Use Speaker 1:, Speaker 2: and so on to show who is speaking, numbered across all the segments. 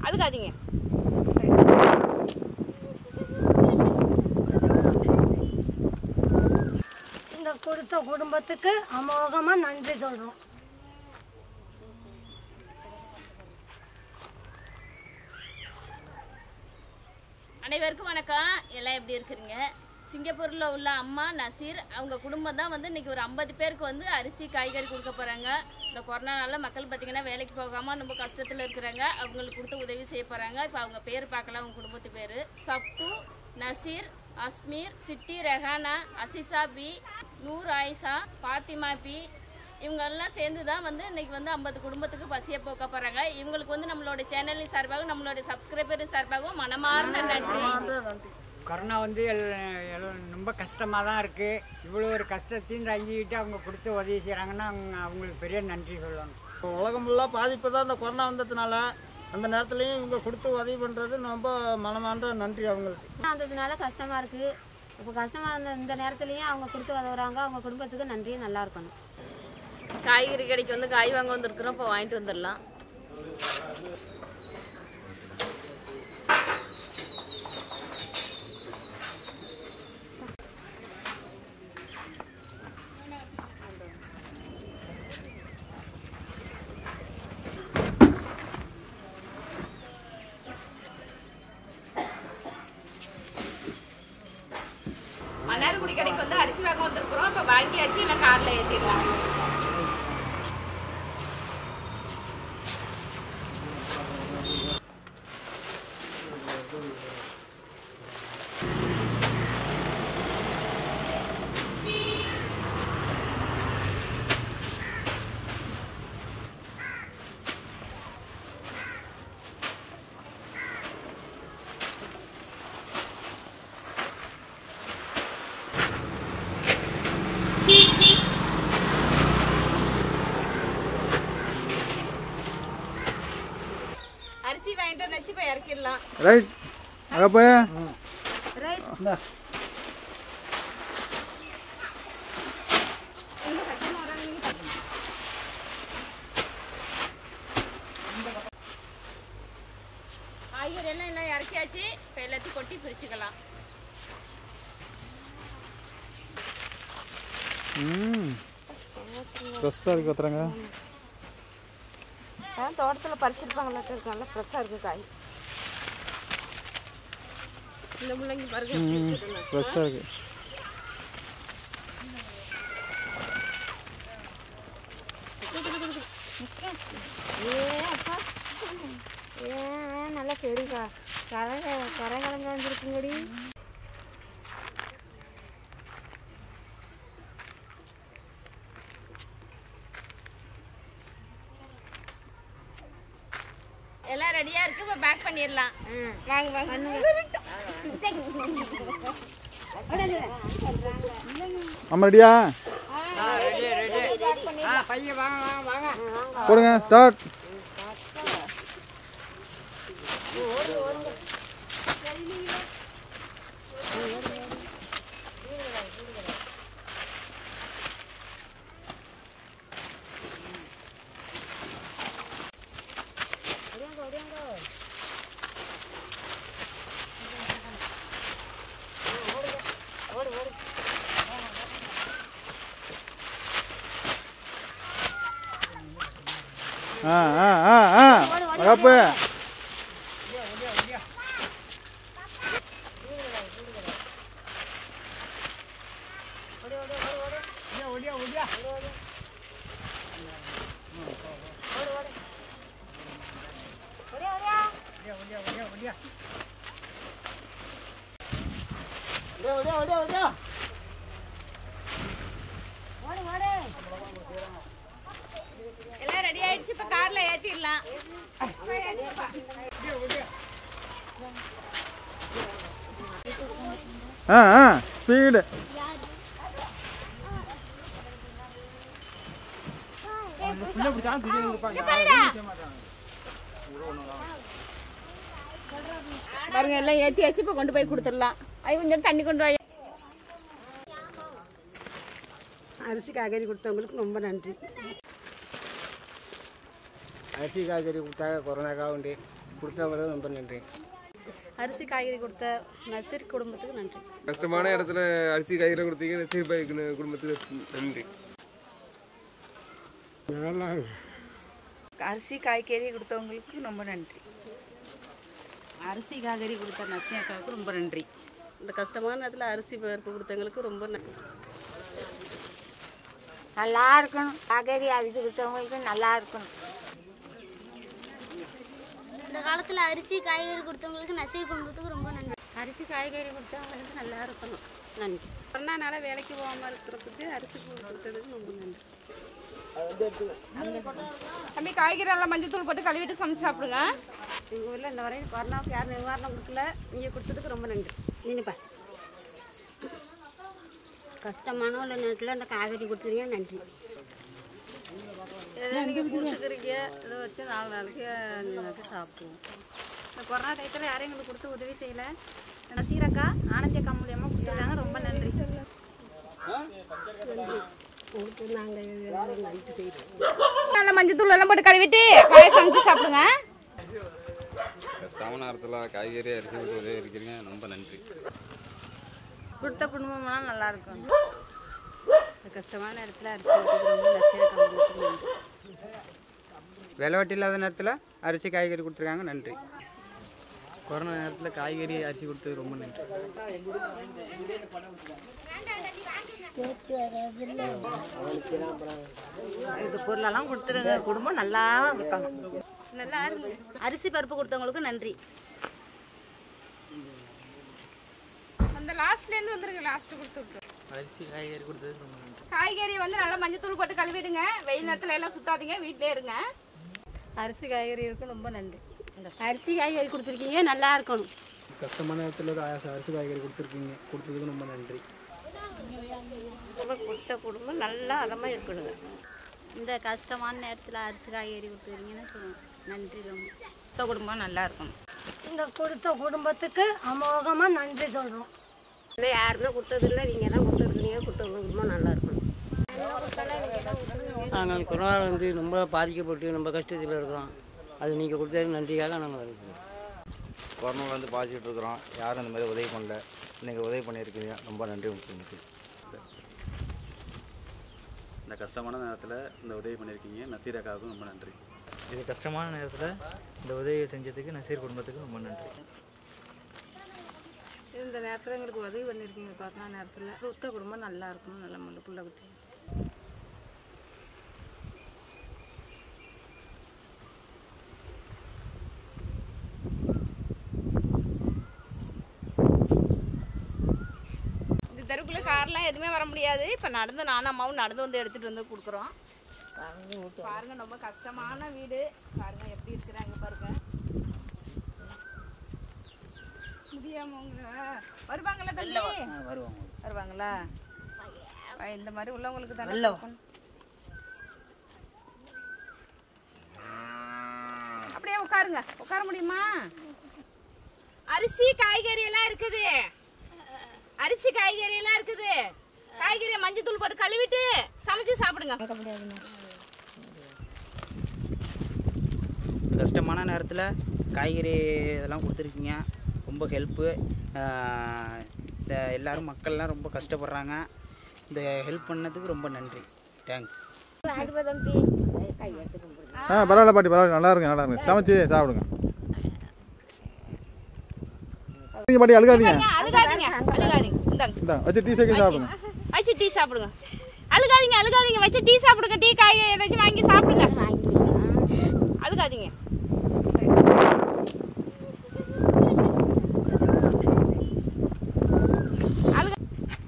Speaker 1: அழுகாதீங்க
Speaker 2: இந்த கொடுத்த குடும்பத்துக்கு அமோகமாக நன்றி சொல்கிறோம்
Speaker 1: அனைவருக்கும் வணக்கம் எல்லாம் எப்படி இருக்கிறீங்க சிங்கப்பூரில் உள்ள அம்மா நசீர் அவங்க குடும்பம் தான் வந்து இன்னைக்கு ஒரு ஐம்பது பேருக்கு வந்து அரிசி காய்கறி கொடுக்க போகிறாங்க இந்த கொரோனானால மக்கள் பார்த்திங்கன்னா வேலைக்கு போகாமல் ரொம்ப கஷ்டத்தில் இருக்கிறாங்க அவங்களுக்கு கொடுத்து உதவி செய்ய போகிறாங்க இப்போ அவங்க பேர் பார்க்கலாம் அவங்க குடும்பத்து பேர் சப்து நசீர் அஸ்மீர் சிட்டி ரெஹானா அசிசா பி நூர் ஆயிஷா பாத்திமா பி இவங்க எல்லாம் சேர்ந்து தான் வந்து இன்னைக்கு வந்து ஐம்பது குடும்பத்துக்கு பசியை போக்க போகிறாங்க இவங்களுக்கு வந்து நம்மளோட சேனலின் சார்பாகவும் நம்மளோட சப்ஸ்கிரைபர் சார்பாகவும் மனமார்ந்த நன்றி
Speaker 3: கொரோனா வந்து எல்- எல்லாம் ரொம்ப கஷ்டமாக தான் இருக்குது இவ்வளோ ஒரு கஷ்டத்தையும் தங்கிக்கிட்டு அவங்க கொடுத்து உதவி செய்கிறாங்கன்னா அவங்க அவங்களுக்கு பெரிய நன்றி சொல்லணும்
Speaker 4: உலகம் ஃபுல்லாக பாதிப்பு தான் இந்த கொரோனா வந்ததுனால அந்த நேரத்துலையும் இவங்க கொடுத்து உதவி பண்ணுறது ரொம்ப மனமார்ந்த நன்றி அவங்களுக்கு
Speaker 5: வந்ததுனால கஷ்டமாக இருக்குது இப்போ கஷ்டமாக இருந்த இந்த நேரத்துலையும் அவங்க கொடுத்து உதவுறாங்க அவங்க குடும்பத்துக்கு நன்றியும் நல்லா இருக்கணும்
Speaker 1: காய்கறி கடைக்கு வந்து காய் வாங்க வந்திருக்கிறோம் இப்போ வாங்கிட்டு வந்துடலாம் மன்னார்குடி கடைக்கு வந்து அரிசி வாங்க வந்திருக்கிறோம் இப்போ வாங்கியாச்சு இல்லை காரில் ஏற்றிடலாம் அரிசி வாங்கிட்டு வந்தாச்சு இப்போ இறக்கிடலாம்
Speaker 4: ரைட் அங்கே போய்
Speaker 1: காய்கறி எல்லாம் எல்லாம் இறக்கியாச்சு இப்போ எல்லாத்தையும் கொட்டி பிரிச்சுக்கலாம்
Speaker 4: ம் ஃப்ரெஷ்ஷாக இருக்கு ஒருத்தரங்க
Speaker 1: அதான் தோட்டத்தில் பறிச்சிருப்பாங்களா இருக்கு நல்லா ஃப்ரெஷ்ஷாக இருக்கு காய் இந்த முள்ளங்கி பாருங்க எப்படி இருக்குதுன்னு.
Speaker 4: ஃப்ரெஷ்ஷாக இருக்கு
Speaker 5: ஏ அப்பா ஏன் நல்லா பெருங்கா கரை கரை கலந்து வந்துருக்குங்கடி
Speaker 1: எல்லாம் ரெடியா இருக்கு இப்போ பேக் பண்ணிடலாம் வாங்க வாங்க
Speaker 4: அம்மா ரெடியா
Speaker 3: ரெடி ரெடி ஆ பையன் வாங்க வாங்க வாங்க
Speaker 4: போடுங்க ஸ்டார்ட் ஆ ஆ ஆ ஆ அகப்பு
Speaker 3: ஒடியா ஒடியா ஒடியா ஒடியா ஒடியா ஒடியா ஒடியா ஒடியா
Speaker 1: எல்லாம் ரெடி ஆயிடுச்சு இப்போ கார்ல ஏற்றிடலாம்
Speaker 4: ஆ ஆ ஸ்பீடு
Speaker 1: பாருங்க எல்லாம் ஏற்றியாச்சு இப்போ கொண்டு போய் கொடுத்துடலாம் அது கொஞ்சம் தண்ணி கொண்டு போய்
Speaker 2: அரிசி காய்கறி கொடுத்தவங்களுக்கு ரொம்ப நன்றி
Speaker 6: அரிசி காய்கறி கொடுத்தாங்க கொரோனாக்காக உண்டு
Speaker 4: கொடுத்தவங்களுக்கு ரொம்ப நன்றி
Speaker 5: அரிசி காய்கறி கொடுத்த நசீர் குடும்பத்துக்கு நன்றி
Speaker 6: கஷ்டமான இடத்துல அரிசி காய்கறி கொடுத்தீங்க நசீர் பாய் குடும்பத்துக்கு நன்றி
Speaker 7: அரிசி காய்கறி கொடுத்தவங்களுக்கு ரொம்ப நன்றி
Speaker 8: அரிசி காய்கறி கொடுத்த நசியாக்காவுக்கு ரொம்ப நன்றி இந்த கஷ்டமான நேரத்தில் அரிசி பருப்பு கொடுத்தவங்களுக்கு ரொம்ப நன்றி
Speaker 5: நல்லா இருக்கணும் காய்கறி அரிசி கொடுத்தவங்களுக்கு நல்லா இருக்கணும்
Speaker 9: இந்த காலத்தில் அரிசி காய்கறி கொடுத்தவங்களுக்கு நசீர் குடும்பத்துக்கு ரொம்ப நன்றி
Speaker 5: அரிசி காய்கறி கொடுத்தவங்களுக்கு நல்லா இருக்கணும் நன்றி
Speaker 8: கொரோனானால வேலைக்கு போகாமல் இருக்கிறதுக்கு அரிசி கொடுத்ததுக்கு ரொம்ப நன்றி
Speaker 1: தம்பி காய்கறி எல்லாம் மஞ்சள் தூள் போட்டு கழுவிட்டு சமைச்சு சாப்பிடுங்க
Speaker 5: எங்கள் ஊரில் இந்த வரையும் கொரோனாவுக்கு யாரும் நிவாரணம் கொடுக்கல நீங்கள் கொடுத்ததுக்கு ரொம்ப நன்றி நினைப்பா கஷ்டமான உள்ள நேரத்தில் அந்த காய்கறி கொடுத்துருங்க நன்றி
Speaker 8: எதை நீங்கள் கொடுத்துக்கிறீங்க இதை வச்சு நாலு நாளைக்கு அஞ்சு நாளைக்கு சாப்பிடுவோம்
Speaker 5: இந்த கொரோனா டயத்தில் யாரும் எங்களுக்கு கொடுத்து உதவி செய்யலை நசீரக்கா ஆனந்தி அக்கா மூலியமாக கொடுத்துருக்காங்க ரொம்ப நன்றி
Speaker 1: நல்லா மஞ்சள் தூள் எல்லாம் போட்டு கழுவிட்டு காய சமைச்சு சாப்பிடுங்க
Speaker 10: கஷ்டமான நேரத்தில் காய்கறி அரிசி கொடுத்து உதவி இருக்கிறீங்க ரொம்ப நன்றி
Speaker 7: கொடுத்த குடும்பம்லாம் நல்லா இருக்கும்
Speaker 8: இந்த கஷ்டமான நேரத்தில் அரிசி கொடுத்தது ரொம்ப நசியாக குடும்பத்துக்கு நன்றி
Speaker 3: விலைவட்டி இல்லாத நேரத்தில் அரிசி காய்கறி கொடுத்துருக்காங்க நன்றி
Speaker 6: கொரோனா நேரத்தில் காய்கறி அரிசி கொடுத்தது ரொம்ப நன்றி
Speaker 7: இது பொருளெல்லாம் கொடுத்துருங்க குடும்பம் நல்லா இருக்கணும்
Speaker 5: நல்லா இருக்கு அரிசி பருப்பு கொடுத்தவங்களுக்கு நன்றி
Speaker 1: அந்த லாஸ்ட்லேருந்து வந்துருங்க லாஸ்ட்டு கொடுத்து விட்டு
Speaker 6: அரிசி காய்கறி கொடுத்தது ரொம்ப நன்றி
Speaker 1: காய்கறி வந்து நல்லா மஞ்சள் தூள் போட்டு கழுவிடுங்க வெயில் நேரத்தில் எல்லாம் சுத்தாதீங்க வீட்டிலே இருங்க
Speaker 7: அரிசி காய்கறி இருக்கும் ரொம்ப நன்றி
Speaker 5: அரிசி காய்கறி கொடுத்துருக்கீங்க நல்லா இருக்கணும்
Speaker 6: கஷ்டமான நேரத்தில் அரிசி காய்கறி கொடுத்துருக்கீங்க கொடுத்ததுக்கு ரொம்ப நன்றி
Speaker 5: கொடுத்த குடும்பம் நல்லா அதமாக இருக்கணுங்க
Speaker 8: இந்த கஷ்டமான நேரத்தில் அரிசி காய்கறி கொடுத்துருக்கீங்கன்னு சொல்லுவோம் நன்றி ரொம்ப
Speaker 7: கொடுத்த குடும்பம் நல்லா இருக்கணும்
Speaker 2: இந்த கொடுத்த குடும்பத்துக்கு அமோகமாக நன்றி சொல்கிறோம்
Speaker 5: இல்லை யாருமே கொடுத்ததில்லை நீங்கள் தான் கொடுத்துருக்கீங்க கொடுத்த குடும்பம் நல்லா இருக்கணும்
Speaker 11: நாங்கள் கொரோனா வந்து ரொம்ப பாதிக்கப்பட்டு ரொம்ப கஷ்டத்தில் இருக்கிறோம் அது நீங்கள் கொடுத்ததுக்கு நன்றிக்காக நாங்கள் இருக்கிறோம்
Speaker 10: கொரோனாவில் வந்து பாதிச்சுட்டு இருக்கிறோம் யாரும் இந்த மாதிரி உதவி பண்ணல நீங்கள் உதவி பண்ணியிருக்கீங்க ரொம்ப நன்றி உங்களுக்கு
Speaker 12: இந்த கஷ்டமான நேரத்தில் இந்த உதவி பண்ணியிருக்கீங்க நசீரக்காவுக்கும் ரொம்ப நன்றி
Speaker 6: இது கஷ்டமான நேரத்தில் இந்த உதவியை செஞ்சதுக்கு நசீர் குடும்பத்துக்கு ரொம்ப நன்றி
Speaker 8: இந்த நேரத்தில் எங்களுக்கு உதவி பண்ணியிருக்கீங்க கொரோனா நேரத்தில் கொடுத்த குடும்பம் நல்லா இருக்கணும் நல்ல முள்ள புள்ள குட்டி
Speaker 1: இந்த தெருக்குள்ளே கார்லாம் எதுவுமே வர முடியாது இப்போ நடந்து நானும் அம்மாவும் நடந்து வந்து எடுத்துகிட்டு வந்து கொடுக்குறோம் பாருங்க ரொம்ப கஷ்டமான வீடு பாருங்க எப்படி இருக்கிறாங்க பாருங்க முடியாமவங்க வருவாங்களா தம்பி
Speaker 11: வருவாங்க
Speaker 1: வருவாங்களா அஹ் இந்த மாதிரி உள்ளவங்களுக்கு தானே
Speaker 11: நல்ல-
Speaker 1: கொடுக்கணும். அப்படியே உட்காருங்க உட்கார முடியுமா அரிசி காய்கறி எல்லாம் இருக்குது அரிசி காய்கறி எல்லாம் இருக்குது காய்கறி மஞ்சள் தூள் போட்டு கழுவிட்டு சமைச்சு சாப்பிடுங்க
Speaker 11: கஷ்டமான நேரத்தில் காய்கறி இதெல்லாம் கொடுத்துருக்கீங்க ரொம்ப ஹெல்ப்பு இந்த எல்லாரும் மக்கள்லாம் ரொம்ப கஷ்டப்படுறாங்க இந்த ஹெல்ப் பண்ணதுக்கு ரொம்ப நன்றி தேங்க்ஸ்
Speaker 13: ஆ பரவாயில்ல பாட்டி பரவாயில்ல நல்லா இருங்க நல்லா இருங்க சமைச்சு சாப்பிடுங்க நீங்க பாட்டி அழுகாதீங்க
Speaker 1: அழுகாதீங்க அழுகாதீங்க இந்தாங்க
Speaker 13: இந்தா வச்சு டீ சேர்க்க சாப்பிடுங்க
Speaker 1: வச்சு டீ சாப்பிடுங்க அழுகாதீங்க அழுகாதீங்க வச்சு டீ சாப்பிடுங்க டீ காய் ஏதாச்சும் வாங்கி சாப்பிடுங்க அழுகாதீங்க அழுகா-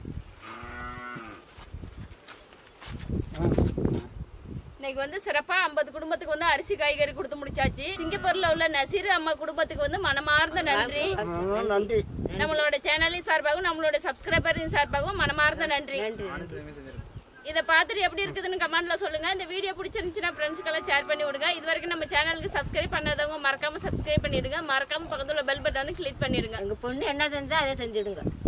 Speaker 1: இன்னைக்கு வந்து சிறப்பா ஐம்பது குடும்பத்துக்கு வந்து அரிசி காய்கறி கொடுத்து முடிச்சாச்சு சிங்கப்பூர்ல உள்ள நசீர் அம்மா குடும்பத்துக்கு வந்து மனமார்ந்த நன்றி
Speaker 4: நன்றி
Speaker 1: நம்மளோட சேனலின் சார்பாகவும் நம்மளோட சப்ஸ்கிரைபரின் சார்பாகவும் மனமார்ந்த நன்றி இதை பார்த்துட்டு எப்படி இருக்குதுன்னு கமெண்ட்ல சொல்லுங்க இந்த வீடியோ பிடிச்சிருந்துச்சுன்னா ஃப்ரெண்ட்ஸ்க்கெல்லாம் ஷேர் பண்ணி விடுங்க இது வரைக்கும் நம்ம சேனலுக்கு சப்ஸ்கிரைப் பண்ணாதவங்க மறக்காம சப்ஸ்கிரைப் பண்ணிடுங்க மறக்காம பக்கத்துல பெல் பட்டன் வந்து கிளிக் பண்ணிடுங்க
Speaker 5: எங்கள் பொண்ணு என்ன செஞ்சா அதை செஞ்சுடுங்க